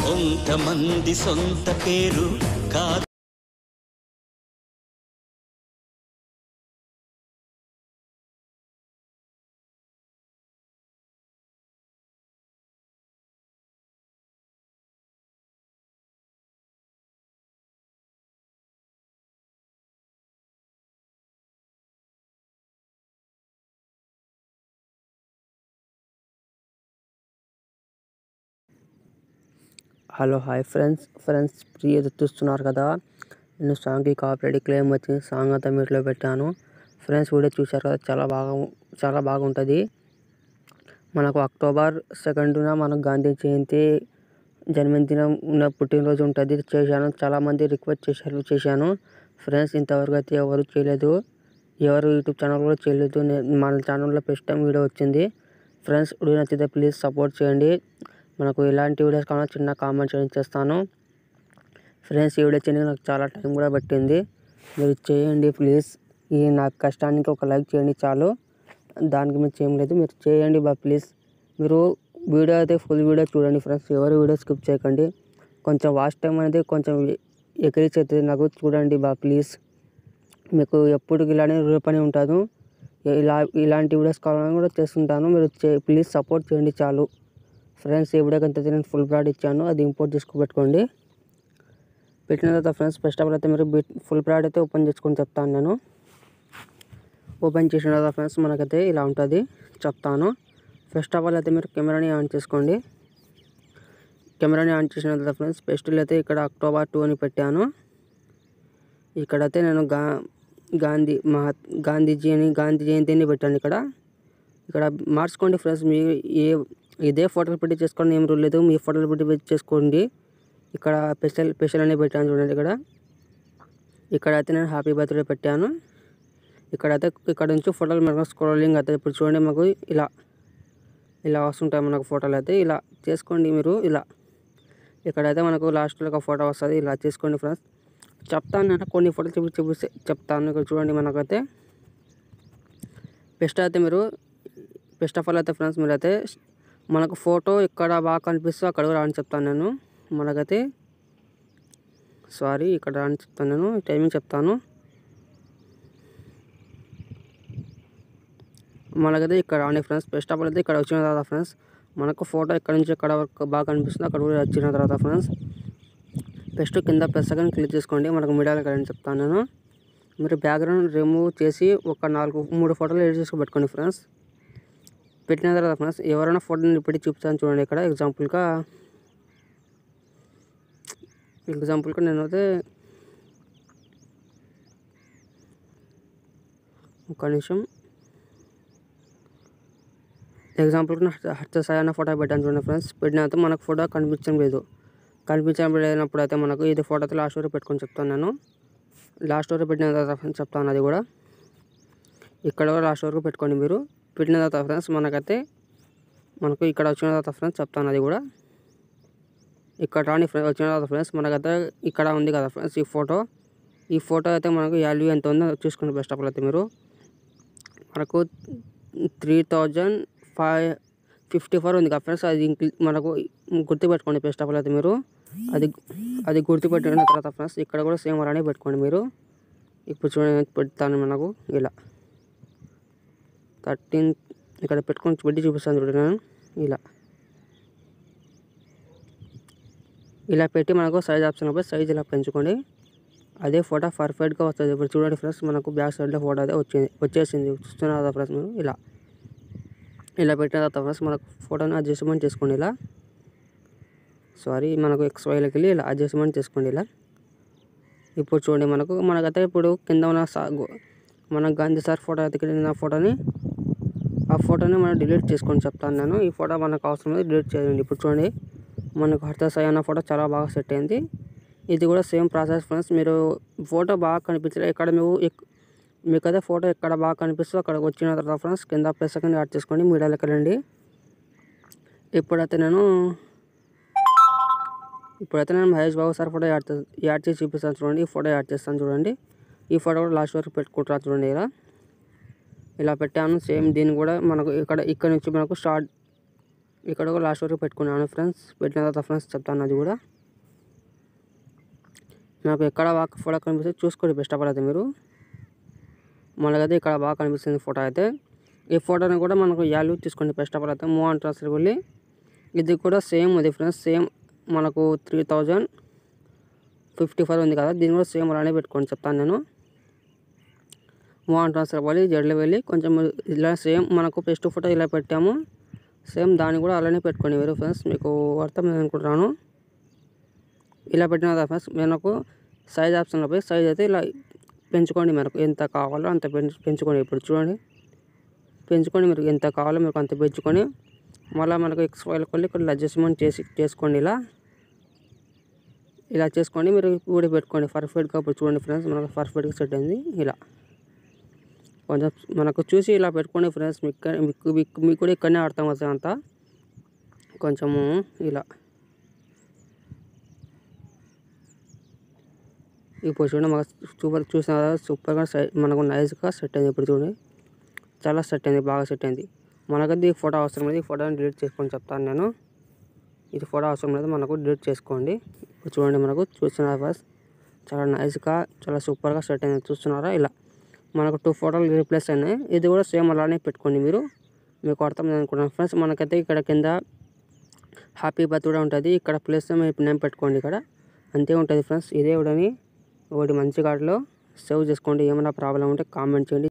కొంతమంది సొంత పేరు కాదు హలో హాయ్ ఫ్రెండ్స్ ఫ్రెండ్స్ ప్రీ చూస్తున్నారు కదా నేను సాంగ్కి కాపీరైట్ క్లెయిమ్ వచ్చింది సాంగ్ అంతా మీట్లో పెట్టాను ఫ్రెండ్స్ వీడియో చూశారు కదా చాలా బాగా చాలా బాగుంటుంది మనకు అక్టోబర్ సెకండ్న మనకు గాంధీ జయంతి జన్మదినం ఉన్న పుట్టినరోజు ఉంటుంది చేశాను చాలామంది రిక్వెస్ట్ చేశారు చేశాను ఫ్రెండ్స్ ఇంతవరకు అయితే ఎవరు చేయలేదు ఎవరు యూట్యూబ్ ఛానల్ కూడా చేయలేదు నే- మన ఛానల్లో ఫస్ట్ టైం వీడియో వచ్చింది ఫ్రెండ్స్ వీడియో నచ్చితే ప్లీజ్ సపోర్ట్ చేయండి మనకు ఎలాంటి వీడియోస్ కావాలో చిన్న కామెంట్ చేయండి చేస్తాను ఫ్రెండ్స్ ఈ వీడియో చేయడానికి నాకు చాలా టైం కూడా పట్టింది మీరు చేయండి ప్లీజ్ ఈ నా కష్టానికి ఒక లైక్ చేయండి చాలు దానికి మీరు చేయలేదు మీరు చేయండి బా ప్లీజ్ మీరు వీడియో అయితే ఫుల్ వీడియో చూడండి ఫ్రెండ్స్ ఎవరు వీడియో స్కిప్ చేయకండి కొంచెం వాచ్ టైం అనేది కొంచెం ఎకరీచ్ అవుతుంది నాకు చూడండి బా ప్లీజ్ మీకు ఎప్పుడు ఇలానే రూపని ఉంటాను ఇలా ఇలాంటి వీడియోస్ కావాలని కూడా చేస్తుంటాను మీరు చే ప్లీజ్ సపోర్ట్ చేయండి చాలు ఫ్రెండ్స్ ఈ వీడియోకి ఎంత నేను ఫుల్ బ్రాడ్ ఇచ్చాను అది ఇంపోర్ట్ చేసుకుని పెట్టుకోండి పెట్టిన తర్వాత ఫ్రెండ్స్ ఫస్ట్ ఆఫ్ ఆల్ అయితే మీరు ఫుల్ బ్రాడ్ అయితే ఓపెన్ చేసుకొని చెప్తాను నేను ఓపెన్ చేసిన తర్వాత ఫ్రెండ్స్ మనకైతే ఇలా ఉంటుంది చెప్తాను ఫస్ట్ ఆఫ్ ఆల్ అయితే మీరు కెమెరాని ఆన్ చేసుకోండి కెమెరాని ఆన్ చేసిన తర్వాత ఫ్రెండ్స్ పెస్టులు అయితే ఇక్కడ అక్టోబర్ టూ అని పెట్టాను ఇక్కడైతే నేను గా గాంధీ మహా గాంధీజీ అని గాంధీ జయంతి అని పెట్టాను ఇక్కడ ఇక్కడ మార్చుకోండి ఫ్రెండ్స్ మీ ఏ ఇదే ఫోటోలు పెట్టి చేసుకోండి ఏం రూల్ లేదు మీ ఫోటోలు పెట్టి పెట్టి చేసుకోండి ఇక్కడ స్పెషల్ స్పెషల్ అని పెట్టాను చూడండి ఇక్కడ ఇక్కడైతే నేను హ్యాపీ బర్త్డే పెట్టాను ఇక్కడైతే ఇక్కడ నుంచి ఫోటోలు మనకు స్క్రోలింగ్ అయితే ఇప్పుడు చూడండి మాకు ఇలా ఇలా వస్తుంటాయి మనకు ఫోటోలు అయితే ఇలా చేసుకోండి మీరు ఇలా ఇక్కడైతే మనకు లాస్ట్లో ఒక ఫోటో వస్తుంది ఇలా చేసుకోండి ఫ్రెండ్స్ చెప్తాను నేను కొన్ని ఫోటోలు చూపి చూపిస్తే చెప్తాను ఇక్కడ చూడండి మనకైతే బెస్ట్ అయితే మీరు బెస్ట్ ఆఫ్ ఆల్ అయితే ఫ్రెండ్స్ మీరైతే మనకు ఫోటో ఎక్కడ బాగా కనిపిస్తే అక్కడ కూడా అని చెప్తాను నేను మనకైతే సారీ ఇక్కడ అని చెప్తాను నేను టైమింగ్ చెప్తాను మనకైతే ఇక్కడ రాండి ఫ్రెండ్స్ బెస్ట్ ఆఫ్ ఆల్ అయితే ఇక్కడ వచ్చిన తర్వాత ఫ్రెండ్స్ మనకు ఫోటో ఎక్కడ నుంచి ఎక్కడ వరకు బాగా కనిపిస్తుందో అక్కడ కూడా వచ్చిన తర్వాత ఫ్రెండ్స్ ఫస్ట్ కింద ప్లస్ సెకండ్ క్లిక్ చేసుకోండి మనకు మీడియాలో కరెంట్ చెప్తాను నేను మీరు బ్యాక్గ్రౌండ్ రిమూవ్ చేసి ఒక నాలుగు మూడు ఫోటోలు ఎడిట్ చేసుకొని పెట్టుకోండి ఫ్రెండ్స్ పెట్టిన తర్వాత ఫ్రెండ్స్ ఎవరైనా ఫోటోని పెట్టి చూపిస్తాను చూడండి ఇక్కడ ఎగ్జాంపుల్గా ఎగ్జాంపుల్గా నేనైతే ఒక నిమిషం ఎగ్జాంపుల్కి నా హర్ష సాయి అన్న ఫోటో పెట్టాను చూడండి ఫ్రెండ్స్ పెట్టిన తర్వాత మనకు ఫోటో కనిపించడం లేదు కనిపించడం లేనప్పుడు అయితే మనకు ఇది ఫోటో అయితే లాస్ట్ వరకు పెట్టుకొని చెప్తాను నేను లాస్ట్ వరకు పెట్టిన తర్వాత ఫ్రెండ్స్ చెప్తాను అది కూడా ఇక్కడ కూడా లాస్ట్ వరకు పెట్టుకోండి మీరు పెట్టిన తర్వాత ఫ్రెండ్స్ మనకైతే మనకు ఇక్కడ వచ్చిన తర్వాత ఫ్రెండ్స్ చెప్తాను అది కూడా ఇక్కడ రాని ఫ్రెండ్స్ వచ్చిన తర్వాత ఫ్రెండ్స్ మనకైతే ఇక్కడ ఉంది కదా ఫ్రెండ్స్ ఈ ఫోటో ఈ ఫోటో అయితే మనకు వాల్యూ ఎంత ఉందో చూసుకుని బెస్ట్ ఆఫ్ ఆల్ అయితే మీరు మనకు three thousand five fifty four ఉంది కదా ఫ్రెండ్స్ అది ఇంక్లూ మనకు గుర్తుపెట్టుకోండి బెస్ట్ ఆఫ్ ఆల్ అయితే మీరు అది అది గుర్తుపెట్టిన తర్వాత ఫ్రెండ్స్ ఇక్కడ కూడా సేమ్ అలానే పెట్టుకోండి మీరు ఇప్పుడు చూడండి పెడతాను మనకు ఇలా థర్టీన్ ఇక్కడ పెట్టుకొని పెట్టి చూపిస్తాను చూడండి నేను ఇలా ఇలా పెట్టి మనకు సైజ్ ఆప్షన్ పోయి సైజ్ ఇలా పెంచుకోండి అదే ఫోటో పర్ఫెక్ట్గా వస్తుంది ఇప్పుడు చూడండి ఫ్రెండ్స్ మనకు బ్యాక్ సైడ్లో ఫోటో అయితే వచ్చింది వచ్చేసింది చూస్తున్నారు కదా ఫ్రెండ్స్ మీరు ఇలా ఇలా పెట్టిన తర్వాత ఫ్రెండ్స్ మనకు ఫోటోని అడ్జస్ట్మెంట్ చేసుకోండి ఇలా సారీ మనకు ఎక్స్ వైలోకి వెళ్ళి ఇలా అడ్జస్ట్మెంట్ చేసుకోండి ఇలా ఇప్పుడు చూడండి మనకు మనకైతే ఇప్పుడు కింద ఉన్న సా గో- మన గాంధీ సార్ ఫోటో అయితే కింద ఫోటోని ఆ ఫోటోని మనం డిలీట్ చేసుకొని చెప్తాను నేను ఈ ఫోటో మనకు అవసరం లేదు డిలీట్ చేయండి ఇప్పుడు చూడండి మనకు హర్త సాయి అన్న ఫోటో చాలా బాగా సెట్ అయింది ఇది కూడా సేమ్ ప్రాసెస్ ఫ్రెండ్స్ మీరు ఫోటో బాగా కనిపించలేదు ఇక్కడ మీరు ఎక్- మీకైతే ఫోటో ఎక్కడ బాగా కనిపిస్తుందో అక్కడ వచ్చిన తర్వాత ఫ్రెండ్స్ కింద ప్లస్ సెకండ్ యాడ్ చేసుకోండి మీడియాలోకి వెళ్ళండి ఇప్పుడైతే నేను ఇప్పుడైతే నేను Mahesh Babu sir photo add చే- యాడ్ చేసి చూపిస్తాను చూడండి ఈ ఫోటో యాడ్ చేస్తాను చూడండి ఈ ఫోటో కూడా లాస్ట్ వరకు పెట్టుకుంటాను చూడండి ఇలా ఇలా పెట్టాను సేమ్ దీన్ని కూడా మనకు ఇక్కడ ఇక్కడ నుంచి మనకు స్టార్ట్ ఇక్కడ కూడా లాస్ట్ వరకు పెట్టుకున్నాను ఫ్రెండ్స్ పెట్టిన తర్వాత ఫ్రెండ్స్ చెప్తాను అది కూడా నాకు ఎక్కడ బాగా ఫోటో కనిపిస్తే చూసుకోండి బెస్ట్ ఆఫ్ ఆల్ అయితే మీరు మనకైతే ఇక్కడ బాగా కనిపిస్తుంది ఫోటో అయితే ఈ ఫోటోని కూడా మనకు వాల్యూ తీసుకోండి బెస్ట్ ఆఫ్ ఆల్ అయితే మూవ్ అంటారు అసలు వెళ్ళి ఇది కూడా సేమ్ ఉంది ఫ్రెండ్స్ సేమ్ మనకు త్రీ థౌజండ్ ఫిఫ్టీ ఫైవ్ ఉంది కదా దీన్ని కూడా సేమ్ అలానే పెట్టుకోండి చెప్తాను నేను మూవ్ ట్రాన్స్ఫర్ పోయి జడ్లు వెళ్ళి కొంచెం ఇలా సేమ్ మనకు బెస్ట్ ఫోటో ఇలా పెట్టాము సేమ్ దాన్ని కూడా అలానే పెట్టుకోండి మీరు ఫ్రెండ్స్ మీకు అర్థమైంది అనుకుంటున్నాను ఇలా పెట్టిన కదా ఫ్రెండ్స్ మనకు సైజ్ ఆప్షన్లో పోయి సైజ్ అయితే ఇలా పెంచుకోండి మనకు ఎంత కావాలో అంత పెంచు పెంచుకోండి ఇప్పుడు చూడండి పెంచుకొని మీరు ఎంత కావాలో మీకు అంత పెంచుకొని మళ్ళీ మనకు ఎక్స్ ఫైల్కి వెళ్ళి కొన్ని అడ్జస్ట్మెంట్ చేసి చేసుకోండి ఇలా ఇలా చేసుకోండి మీరు ఊడి పెట్టుకోండి పర్ఫెక్ట్గా ఇప్పుడు చూడండి ఫ్రెండ్స్ మనకు పర్ఫెక్ట్గా సెట్ అయింది ఇలా కొంచెం మనకు చూసి ఇలా పెట్టుకోండి ఫ్రెండ్స్ మీకు ఇక్కడ- మీకు మీకు మీకు కూడా ఇక్కడనే అర్థం అవుతుంది అంతా కొంచెము ఇలా ఇప్పుడు చూడండి మనకు సూపర్ చూసిన సూపర్గా సెట్ మనకు నైస్గా సెట్ అయింది ఇప్పుడు చూడండి చాలా సెట్ అయింది బాగా సెట్ అయింది మనకైతే ఈ ఫోటో అవసరం లేదు ఈ ఫోటోని డిలీట్ చేసుకొని చెప్తాను నేను ఇది ఫోటో అవసరం లేదు మనకు డిలీట్ చేసుకోండి ఇప్పుడు చూడండి మనకు చూస్తున్నారు ఫస్ట్ చాలా నైస్గా చాలా సూపర్గా సెట్ అయింది చూస్తున్నారా ఇలా మనకు టూ ఫోటోలు రీప్లేస్ అయినాయి ఇది కూడా సేమ్ అలానే పెట్టుకోండి మీరు మీకు అర్థమైంది అనుకుంటున్నాను ఫ్రెండ్స్ మనకైతే ఇక్కడ కింద హ్యాపీ బర్త్డే ఉంటుంది ఇక్కడ ప్లేస్ నేమ్ పెట్టుకోండి ఇక్కడ అంతే ఉంటుంది ఫ్రెండ్స్ ఇదే ఒకటి ఒకటి మంచి కార్డులో సేవ్ చేసుకోండి ఏమైనా ప్రాబ్లం ఉంటే కామెంట్ చేయండి